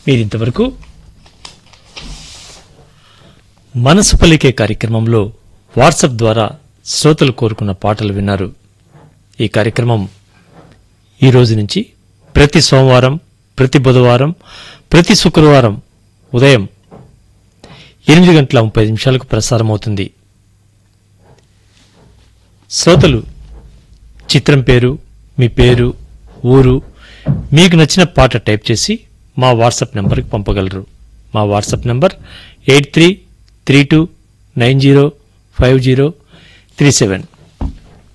మీరింతవరకు మనసు పలికే కార్యక్రమంలో వాట్సాప్ ద్వారా శ్రోతలు కోరుకున్న పాటలు విన్నారు ఈ కార్యక్రమం ఈ రోజు నుంచి ప్రతి సోమవారం ప్రతి బుధవారం ప్రతి శుక్రవారం ఉదయం ఎనిమిది గంటల ముప్పై నిమిషాలకు ప్రసారమవుతుంది శ్రోతలు చిత్రం పేరు మీ పేరు ఊరు మీకు నచ్చిన పాట టైప్ చేసి మా వాట్సాప్ నెంబర్కి పంపగలరు మా WhatsApp number eight three three two nine zero five zero three seven